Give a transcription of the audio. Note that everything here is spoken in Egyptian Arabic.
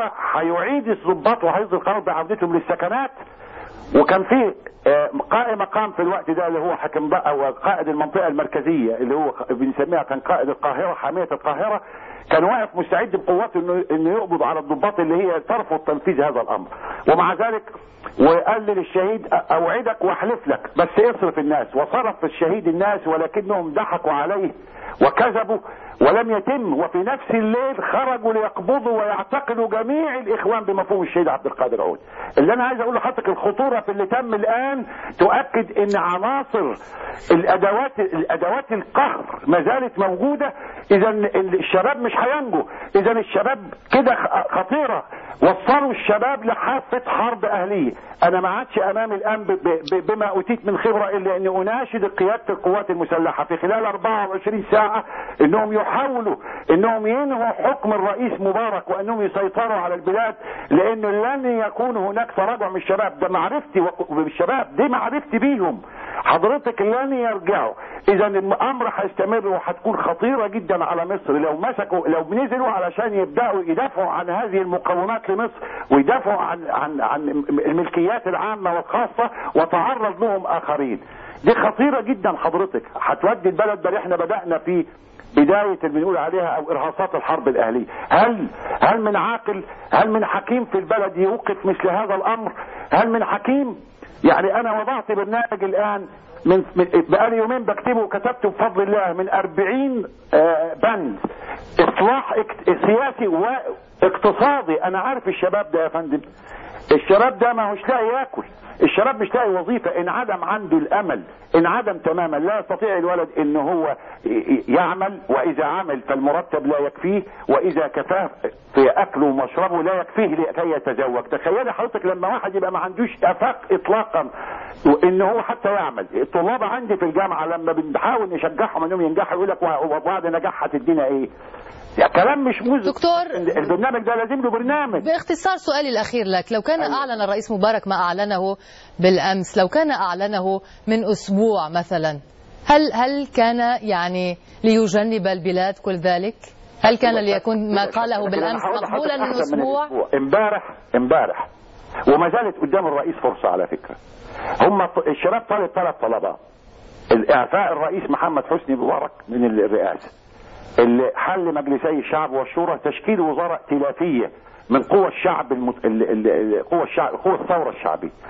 هيعيد الضباط وهيصدر قرار بعودتهم للسكنات وكان في آه، قائم مقام في الوقت ده اللي هو حكم بقى وقائد المنطقه المركزيه اللي هو بنسميها كان قائد القاهره حاميه القاهره كان واقف مستعد بقوته انه انه يقبض على الضباط اللي هي ترفض تنفيذ هذا الامر ومع ذلك وقال للشهيد أ- اوعدك واحلف لك بس اصرف الناس وصرف الشهيد الناس ولكنهم ضحكوا عليه وكذبوا ولم يتم وفي نفس الليل خرجوا ليقبضوا ويعتقلوا جميع الاخوان بمفهوم الشهيد عبد القادر عود اللي انا عايز اقول لحضرتك الخطوره في اللي تم الان تؤكد ان عناصر الادوات الادوات القهر ما زالت موجوده اذا الشباب مش هينجو اذا الشباب كده خ- خطيره وصلوا الشباب لحافه حرب اهليه انا ما عادش امامي الان ب- ب- بما اوتيت من خبره الا اني اناشد قياده القوات المسلحه في خلال 24 ساعه انهم يحاولوا انهم ينهوا حكم الرئيس مبارك وانهم يسيطروا على البلاد لانه لن يكون هناك تراجع من الشباب ده معرفتي وق- بالشباب دي معرفتي بيهم حضرتك لن يرجعوا اذا الامر هيستمر وهتكون خطيره جدا على مصر لو مسكوا لو نزلوا علشان يبداوا يدافعوا عن هذه المقومات لمصر ويدافعوا عن عن عن الملكيات العامه والخاصه وتعرض لهم اخرين دي خطيره جدا حضرتك هتودي البلد بل احنا بدانا في بداية اللي بنقول عليها أو إرهاصات الحرب الأهلية هل هل من عاقل هل من حكيم في البلد يوقف مثل هذا الأمر هل من حكيم يعني أنا وضعت برنامج الآن من, من بقالي يومين بكتبه وكتبته بفضل الله من 40 آه، بند إصلاح اك- سياسي واقتصادي أنا عارف الشباب ده يا فندم الشباب ده ما هوش لاقي ياكل الشباب مش لاقي وظيفة انعدم عنده الامل انعدم تماما لا يستطيع الولد ان هو ي- ي- يعمل واذا عمل فالمرتب لا يكفيه واذا كفاه في اكله ومشربه لا يكفيه لكي يتزوج تخيلي حضرتك لما واحد يبقى ما عندوش افاق اطلاقا وان هو حتى يعمل الطلاب عندي في الجامعة لما بنحاول نشجعهم انهم ينجحوا يقول لك وبعد نجاح هتدينا ايه يا كلام مش مزج دكتور البرنامج ده لازم له برنامج باختصار سؤالي الأخير لك لو كان أعلن الرئيس مبارك ما أعلنه بالأمس لو كان أعلنه من أسبوع مثلا هل هل كان يعني ليجنب البلاد كل ذلك؟ هل كان ليكون ما قاله لكن بالأمس أنا هقول لحضرتك مقبولا من أحسن أسبوع؟ الأسبوع. امبارح امبارح وما زالت قدام الرئيس فرصة على فكرة هم ط- الشباب طالب ثلاث طلبات الاعفاء الرئيس محمد حسني مبارك من الرئاسة اللي حل مجلسي الشعب والشورى تشكيل وزارة ائتلافية من قوى الشعب المت... ال... ال... ال- قوى الشعب قوى الثورة الشعبية